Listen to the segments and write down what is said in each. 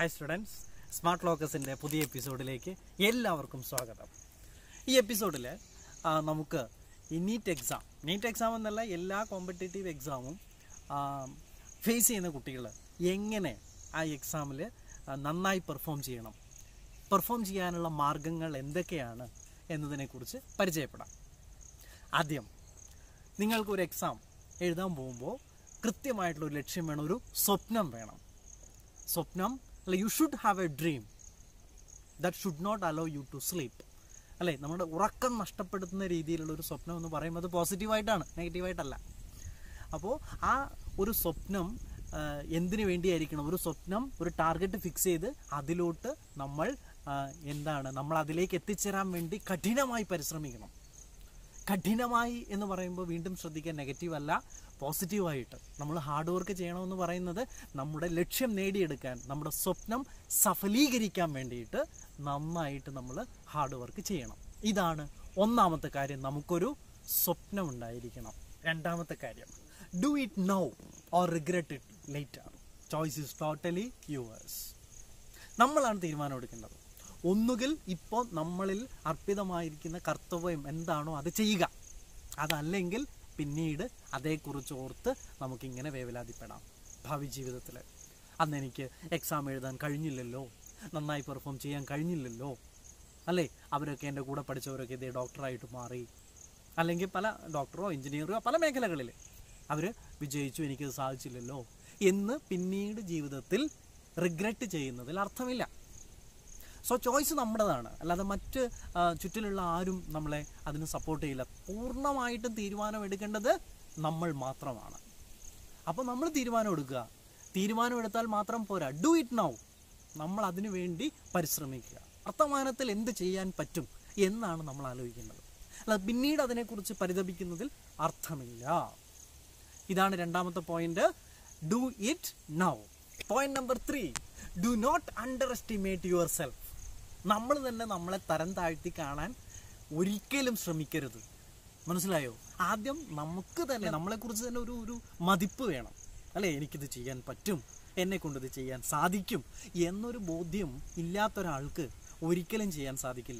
hi students smart ലോക്കസിൻ്റെ പുതിയ എപ്പിസോഡിലേക്ക് എല്ലാവർക്കും സ്വാഗതം ഈ എപ്പിസോഡിൽ നമുക്ക് ഈ നീറ്റ് എക്സാം നീറ്റ് എക്സാം എന്നല്ല എല്ലാ കോമ്പറ്റേറ്റീവ് എക്സാമും ഫേസ് ചെയ്യുന്ന കുട്ടികൾ എങ്ങനെ ആ എക്സാമിൽ നന്നായി പെർഫോം ചെയ്യണം പെർഫോം ചെയ്യാനുള്ള മാർഗങ്ങൾ എന്തൊക്കെയാണ് എന്നതിനെക്കുറിച്ച് പരിചയപ്പെടാം ആദ്യം നിങ്ങൾക്കൊരു എക്സാം എഴുതാൻ പോകുമ്പോൾ കൃത്യമായിട്ടുള്ള ഒരു ലക്ഷ്യം വേണം ഒരു സ്വപ്നം വേണം സ്വപ്നം അല്ലെ you should have a dream that should not allow you to sleep അല്ലേ നമ്മുടെ ഉറക്കം നഷ്ടപ്പെടുത്തുന്ന രീതിയിലുള്ള ഒരു സ്വപ്നം എന്ന് പറയുന്നത് പോസിറ്റീവായിട്ടാണ് നെഗറ്റീവായിട്ടല്ല അപ്പോൾ ആ ഒരു സ്വപ്നം ആ, എന്തിനു വേണ്ടിയായിരിക്കണം ഒരു സ്വപ്നം ഒരു ടാർഗറ്റ് ഫിക്സ് ചെയ്ത് അതിലോട്ട് നമ്മൾ ആ, എന്താണ് നമ്മൾ അതിലേക്ക് എത്തിച്ചേരാൻ വേണ്ടി കഠിനമായി പരിശ്രമിക്കണം കഠിനമായി എന്ന് പറയുമ്പോൾ വീണ്ടും ശ്രദ്ധിക്കാൻ നെഗറ്റീവ് അല്ല പോസിറ്റീവായിട്ട് നമ്മൾ ഹാർഡ് വർക്ക് ചെയ്യണമെന്ന് പറയുന്നത് നമ്മുടെ ലക്ഷ്യം നേടിയെടുക്കാൻ നമ്മുടെ സ്വപ്നം സഫലീകരിക്കാൻ വേണ്ടിയിട്ട് നന്നായിട്ട് നമ്മൾ ഹാർഡ് വർക്ക് ചെയ്യണം ഇതാണ് ഒന്നാമത്തെ കാര്യം നമുക്കൊരു സ്വപ്നം ഉണ്ടായിരിക്കണം രണ്ടാമത്തെ കാര്യം do it now or regret it later choice is totally yours നമ്മളാണ് തീരുമാനം എടുക്കേണ്ടത് ഒന്നുകിൽ ഇപ്പോൾ നമ്മളിൽ അർപ്പിതമായിരിക്കുന്ന കർത്തവ്യം എന്താണോ അത് ചെയ്യുക അതല്ലെങ്കിൽ പിന്നീട് അതേക്കുറിച്ച് ഓർത്ത് നമുക്കിങ്ങനെ വേവലാതിപ്പെടാം ഭാവി ജീവിതത്തിൽ അന്ന് എനിക്ക് എക്സാം എഴുതാൻ കഴിഞ്ഞില്ലല്ലോ നന്നായി പെർഫോം ചെയ്യാൻ കഴിഞ്ഞില്ലല്ലോ അല്ലേ അവരൊക്കെ എൻ്റെ കൂടെ പഠിച്ചവരൊക്കെ ഇതേ ഡോക്ടറായിട്ട് മാറി അല്ലെങ്കിൽ പല ഡോക്ടറോ എഞ്ചിനീയറോ പല മേഖലകളിൽ അവർ വിജയിച്ചു എനിക്കത് സാധിച്ചില്ലല്ലോ എന്ന് പിന്നീട് ജീവിതത്തിൽ റിഗ്രറ്റ് ചെയ്യുന്നതിൽ അർത്ഥമില്ല സോ ചോയ്സ് നമ്മുടേതാണ് അല്ലാതെ മറ്റ് ആ, ചുറ്റിലുള്ള ആരും നമ്മളെ അതിന് സപ്പോർട്ട് ചെയ്യില്ല പൂർണ്ണമായിട്ടും തീരുമാനം എടുക്കേണ്ടത് നമ്മൾ മാത്രമാണ് അപ്പോൾ നമ്മൾ തീരുമാനം എടുക്കുക തീരുമാനം എടുത്താൽ മാത്രം പോരാ ഡു ഇറ്റ് നൗ നമ്മൾ അതിനു വേണ്ടി പരിശ്രമിക്കുക വർത്തമാനത്തിൽ എന്ത് ചെയ്യാൻ പറ്റും എന്നാണ് നമ്മൾ ആലോചിക്കേണ്ടത് അല്ലാതെ പിന്നീട് അതിനെക്കുറിച്ച് പരിതപിക്കുന്നതിൽ അർത്ഥമില്ല ഇതാണ് രണ്ടാമത്തെ point do it now point number three do not underestimate yourself നമ്മൾ തന്നെ നമ്മളെ തരം താഴ്ത്തി കാണാൻ ഒരിക്കലും ശ്രമിക്കരുത് മനസ്സിലായോ ആദ്യം നമുക്ക് തന്നെ നമ്മളെക്കുറിച്ച് തന്നെ ഒരു ഒരു മതിപ്പ് വേണം അല്ലേ എനിക്കിത് ചെയ്യാൻ പറ്റും എന്നെ കൊണ്ട് ഇത് ചെയ്യാൻ സാധിക്കും എന്നൊരു ബോധ്യം ഇല്ലാത്തൊരാൾക്ക് ഒരിക്കലും ചെയ്യാൻ സാധിക്കില്ല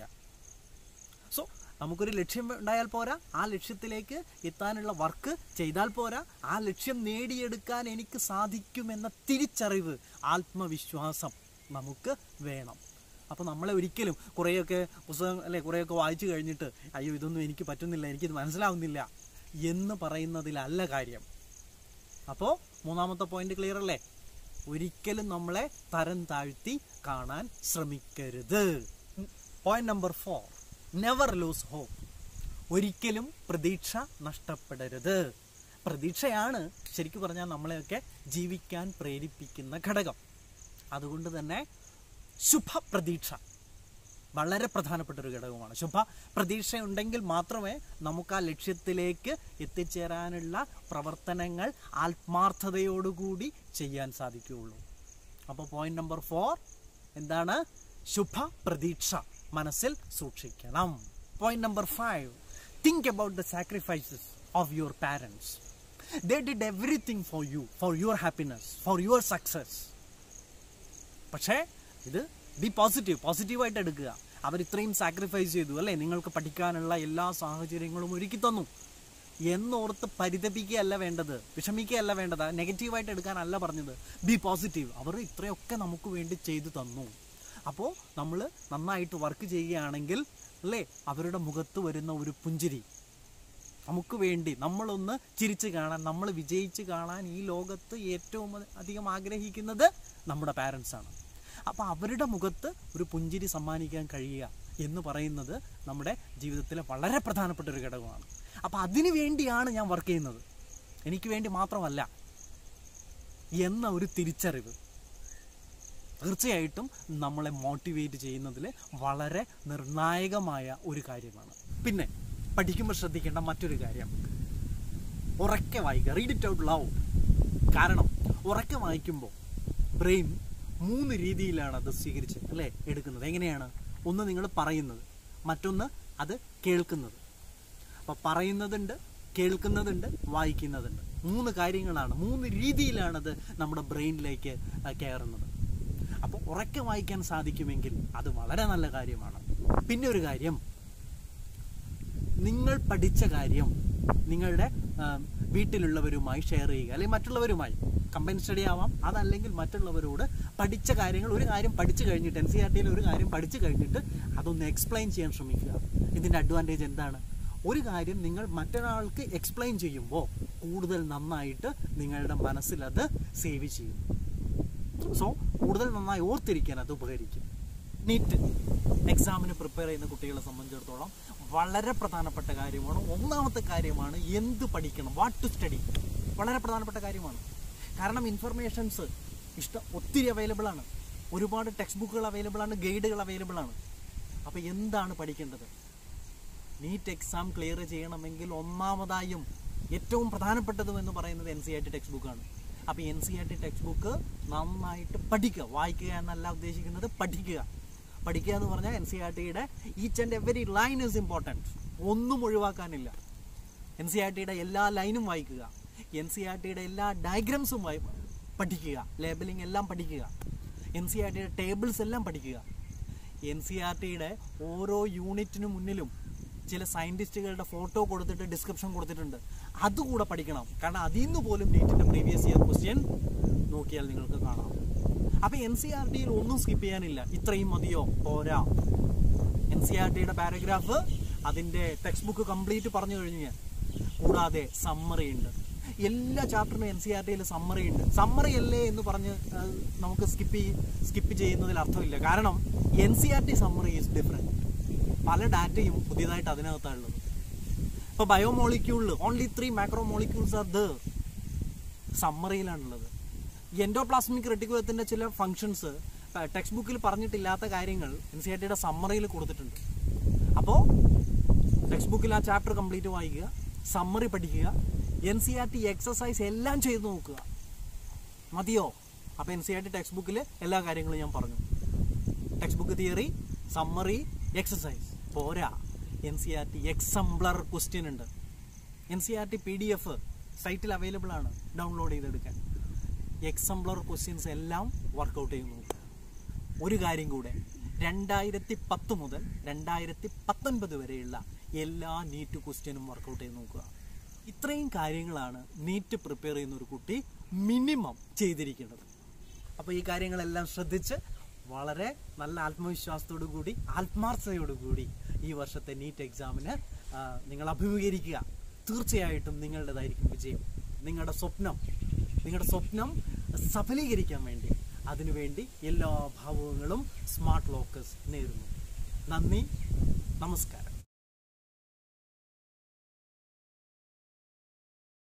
സോ നമുക്കൊരു ലക്ഷ്യം ഉണ്ടായാൽ പോരാ ആ ലക്ഷ്യത്തിലേക്ക് എത്താനുള്ള വർക്ക് ചെയ്താൽ പോരാ ആ ലക്ഷ്യം നേടിയെടുക്കാൻ എനിക്ക് സാധിക്കുമെന്ന തിരിച്ചറിവ് ആത്മവിശ്വാസം നമുക്ക് വേണം അപ്പോൾ നമ്മളെ ഒരിക്കലും കുറേയൊക്കെ പുസ്തകം അല്ലെ കുറേയൊക്കെ വായിച്ചു കഴിഞ്ഞിട്ട് അയ്യോ ഇതൊന്നും എനിക്ക് പറ്റുന്നില്ല എനിക്കിത് മനസ്സിലാവുന്നില്ല എന്ന് പറയുന്നതിലല്ല കാര്യം അപ്പോൾ മൂന്നാമത്തെ പോയിന്റ് ക്ലിയർ അല്ലേ ഒരിക്കലും നമ്മളെ തരം താഴ്ത്തി കാണാൻ ശ്രമിക്കരുത് point number four never lose hope ഒരിക്കലും പ്രതീക്ഷ നഷ്ടപ്പെടരുത് പ്രതീക്ഷയാണ് ശരിക്കും പറഞ്ഞാൽ നമ്മളെയൊക്കെ ജീവിക്കാൻ പ്രേരിപ്പിക്കുന്ന ഘടകം അതുകൊണ്ട് തന്നെ ശുഭപ്രതീക്ഷ വളരെ പ്രധാനപ്പെട്ട ഒരു ഘടകമാണ് ശുഭ പ്രതീക്ഷ ഉണ്ടെങ്കിൽ മാത്രമേ നമുക്ക് ആ ലക്ഷ്യത്തിലേക്ക് എത്തിച്ചേരാനുള്ള പ്രവർത്തനങ്ങൾ ആത്മാർത്ഥതയോടുകൂടി ചെയ്യാൻ സാധിക്കുകയുള്ളൂ അപ്പോൾ പോയിന്റ് നമ്പർ ഫോർ എന്താണ് ശുഭ പ്രതീക്ഷ മനസ്സിൽ സൂക്ഷിക്കണം point number five think about the sacrifices of your parents they did everything for you for your happiness for your success പക്ഷേ ഇത് ബി പോസിറ്റീവ് പോസിറ്റീവായിട്ട് എടുക്കുക അവർ ഇത്രയും സാക്രിഫൈസ് ചെയ്തു അല്ലേ നിങ്ങൾക്ക് പഠിക്കാനുള്ള എല്ലാ സാഹചര്യങ്ങളും ഒരുക്കി തന്നു എന്നോർത്ത് പരിതപിക്കുകയല്ല വേണ്ടത് വിഷമിക്കുകയല്ല വേണ്ടത് നെഗറ്റീവായിട്ട് എടുക്കാനല്ല പറഞ്ഞത് ബി പോസിറ്റീവ് അവർ ഇത്രയൊക്കെ നമുക്ക് വേണ്ടി ചെയ്തു തന്നു അപ്പോൾ നമ്മൾ നന്നായിട്ട് വർക്ക് ചെയ്യുകയാണെങ്കിൽ അല്ലേ അവരുടെ മുഖത്ത് വരുന്ന ഒരു പുഞ്ചിരി നമുക്ക് വേണ്ടി നമ്മളൊന്ന് ചിരിച്ച് കാണാൻ നമ്മൾ വിജയിച്ച് കാണാൻ ഈ ലോകത്ത് ഏറ്റവും അധികം ആഗ്രഹിക്കുന്നത് നമ്മുടെ പാരൻസ് ആണ് അപ്പോൾ അവരുടെ മുഖത്ത് ഒരു പുഞ്ചിരി സമ്മാനിക്കാൻ കഴിയുക എന്ന് പറയുന്നത് നമ്മുടെ ജീവിതത്തിലെ വളരെ പ്രധാനപ്പെട്ട ഒരു ഘടകമാണ് അപ്പോൾ അതിനു വേണ്ടിയാണ് ഞാൻ വർക്ക് ചെയ്യുന്നത് എനിക്ക് വേണ്ടി മാത്രമല്ല എന്ന ഒരു തിരിച്ചറിവ് തീർച്ചയായിട്ടും നമ്മളെ മോട്ടിവേറ്റ് ചെയ്യുന്നതിൽ വളരെ നിർണായകമായ ഒരു കാര്യമാണ് പിന്നെ പഠിക്കുമ്പോൾ ശ്രദ്ധിക്കേണ്ട മറ്റൊരു കാര്യം ഉറക്കെ വായിക്കുക റീഡ് ഇറ്റ് ഔട്ട് ലവ് കാരണം ഉറക്കെ വായിക്കുമ്പോൾ ബ്രെയിൻ മൂന്ന് രീതിയിലാണ് അത് സ്വീകരിച്ച് അല്ലേ എടുക്കുന്നത് എങ്ങനെയാണ് ഒന്ന് നിങ്ങൾ പറയുന്നത് മറ്റൊന്ന് അത് കേൾക്കുന്നത് അപ്പോൾ പറയുന്നതുണ്ട് കേൾക്കുന്നതുണ്ട് വായിക്കുന്നതുണ്ട് മൂന്ന് കാര്യങ്ങളാണ് മൂന്ന് രീതിയിലാണത് നമ്മുടെ ബ്രെയിനിലേക്ക് കയറുന്നത് അപ്പോൾ ഉറക്കെ വായിക്കാൻ സാധിക്കുമെങ്കിൽ അത് വളരെ നല്ല കാര്യമാണ് പിന്നെ ഒരു കാര്യം നിങ്ങൾ പഠിച്ച കാര്യം നിങ്ങളുടെ ആ, വീട്ടിലുള്ളവരുമായി ഷെയർ ചെയ്യുക അല്ലെങ്കിൽ മറ്റുള്ളവരുമായി കമ്പൈൻ സ്റ്റഡി ആവാം അതല്ലെങ്കിൽ മറ്റുള്ളവരോട് പഠിച്ച കാര്യങ്ങൾ ഒരു കാര്യം പഠിച്ചു കഴിഞ്ഞിട്ട് എൻ സി ആർ ടിയിൽ ഒരു കാര്യം പഠിച്ചു കഴിഞ്ഞിട്ട് അതൊന്ന് എക്സ്പ്ലെയിൻ ചെയ്യാൻ ശ്രമിക്കുക ഇതിൻ്റെ അഡ്വാൻറ്റേജ് എന്താണ് ഒരു കാര്യം നിങ്ങൾ മറ്റൊരാൾക്ക് എക്സ്പ്ലെയിൻ ചെയ്യുമ്പോൾ കൂടുതൽ നന്നായിട്ട് നിങ്ങളുടെ മനസ്സിൽ അത് സേവ് ചെയ്യും സോ കൂടുതൽ നന്നായി ഓർത്തിരിക്കാൻ അത് ഉപകരിക്കും നീറ്റ് എക്സാമിന് പ്രിപ്പയർ ചെയ്യുന്ന കുട്ടികളെ സംബന്ധിച്ചിടത്തോളം വളരെ പ്രധാനപ്പെട്ട കാര്യമാണ് ഒന്നാമത്തെ കാര്യമാണ് എന്ത് പഠിക്കണം വാട്ട് ടു സ്റ്റഡി വളരെ പ്രധാനപ്പെട്ട കാര്യമാണ് കാരണം ഇൻഫർമേഷൻസ് ഇഷ്ടം ഒത്തിരി അവൈലബിൾ ആണ് ഒരുപാട് ടെക്സ്റ്റ് ബുക്കുകൾ അവൈലബിൾ ആണ് ഗൈഡുകൾ അവൈലബിൾ ആണ് അപ്പോൾ എന്താണ് പഠിക്കേണ്ടത് നീറ്റ് എക്സാം ക്ലിയർ ചെയ്യണമെങ്കിൽ ഒന്നാമതായും ഏറ്റവും പ്രധാനപ്പെട്ടതും എന്ന് പറയുന്നത് N C R T text ബുക്കാണ് അപ്പോൾ N C R T text book നന്നായിട്ട് പഠിക്കുക വായിക്കുക എന്നല്ല ഉദ്ദേശിക്കുന്നത് പഠിക്കുക പഠിക്കുക എന്ന് പറഞ്ഞാൽ എൻ സി ആർ ടിയുടെ each and every line is important ഒന്നും ഒഴിവാക്കാനില്ല എൻ സി ആർ ടിയുടെ എല്ലാ ലൈനും വായിക്കുക എൻ സി ആർ ടിയുടെ എല്ലാ ഡയഗ്രാംസും വായി പഠിക്കുക ലേബലിംഗ് എല്ലാം പഠിക്കുക എൻ സി ആർ ടിയുടെ ടേബിൾസ് എല്ലാം പഠിക്കുക എൻ സി ആർ ടിയുടെ ഓരോ യൂണിറ്റിന് മുന്നിലും ചില സയൻറ്റിസ്റ്റുകളുടെ ഫോട്ടോ കൊടുത്തിട്ട് ഡിസ്ക്രിപ്ഷൻ കൊടുത്തിട്ടുണ്ട് അതുകൂടെ പഠിക്കണം കാരണം അതിൽ നിന്ന് പോലും നീറ്റിൻ്റെ പ്രീവിയസ് ഇയർ ക്വസ്റ്റ്യൻ നോക്കിയാൽ നിങ്ങൾക്ക് കാണാം അപ്പോൾ എൻ സി ആർ ടിയിൽ ഒന്നും സ്കിപ്പ് ചെയ്യാനില്ല ഇത്രയും മതിയോ പോരാ എൻ സി ആർ ടിയുടെ പാരഗ്രാഫ് അതിൻ്റെ ടെക്സ്റ്റ് ബുക്ക് കംപ്ലീറ്റ് പറഞ്ഞു കഴിഞ്ഞു ഞാൻ കൂടാതെ സമ്മറി ഉണ്ട് എല്ലാ ചാപ്റ്ററിനും എൻ സി ആർ ടിയിൽ സമ്മറി ഉണ്ട് സമ്മറി അല്ലേ എന്ന് പറഞ്ഞ് ആ, നമുക്ക് സ്കിപ്പ് സ്കിപ്പ് ചെയ്യുന്നതിൽ അർത്ഥമില്ല കാരണം N C R T summary is different പല ഡാറ്റയും പുതിയതായിട്ട് അതിനകത്താണ് ഉള്ളത് ഇപ്പോൾ ബയോമോളിക്യൂളിൽ only three macro molecules are the സമ്മറിയിലാണുള്ളത് എൻഡോപ്ലാസ്മിക് റെട്ടിക്കുലത്തിൻ്റെ ചില ഫങ്ഷൻസ് ടെക്സ്റ്റ് ബുക്കിൽ പറഞ്ഞിട്ടില്ലാത്ത കാര്യങ്ങൾ എൻ സി ആർ ടിയുടെ സമ്മറിയിൽ കൊടുത്തിട്ടുണ്ട് അപ്പോൾ ടെക്സ്റ്റ് ബുക്കിൽ ആ ചാപ്റ്റർ കംപ്ലീറ്റ് വായിക്കുക സമ്മറി പഠിക്കുക N C R T exercise എല്ലാം ചെയ്ത് നോക്കുക മതിയോ അപ്പോൾ N C R T text ബുക്കിൽ എല്ലാ കാര്യങ്ങളും ഞാൻ പറഞ്ഞു text book theory summary exercise പോരാ N C R T exemplar question ഉണ്ട് N C R T P D F സൈറ്റിൽ അവൈലബിൾ ആണ് ഡൗൺലോഡ് ചെയ്തെടുക്കാൻ എക്സംപ്ലർ ക്വസ്റ്റ്യൻസ് എല്ലാം വർക്കൗട്ട് ചെയ്ത് നോക്കുക ഒരു കാര്യം കൂടെ രണ്ടായിരത്തി പത്ത് മുതൽ രണ്ടായിരത്തി പത്തൊൻപത് വരെയുള്ള എല്ലാ നീറ്റ് ക്വസ്റ്റ്യനും വർക്കൗട്ട് ചെയ്ത് നോക്കുക ഇത്രയും കാര്യങ്ങളാണ് നീറ്റ് പ്രിപ്പയർ ചെയ്യുന്ന ഒരു കുട്ടി മിനിമം ചെയ്തിരിക്കേണ്ടത് അപ്പോൾ ഈ കാര്യങ്ങളെല്ലാം ശ്രദ്ധിച്ച് വളരെ നല്ല ആത്മവിശ്വാസത്തോടു കൂടി ആത്മാർത്ഥതയോടു കൂടി ഈ വർഷത്തെ നീറ്റ് എക്സാമിന് ആ, നിങ്ങൾ അഭിമുഖീകരിക്കുക തീർച്ചയായിട്ടും നിങ്ങളുടേതായിരിക്കും വിജയം നിങ്ങളുടെ സ്വപ്നം നിങ്ങളുടെ സ്വപ്നം സഫലീകരിക്കാൻ വേണ്ടി അതിനുവേണ്ടി എല്ലാ ഭാവങ്ങളും സ്മാർട്ട് ലോക്കേഴ്സ് നേരുന്നു നന്ദി നമസ്കാരം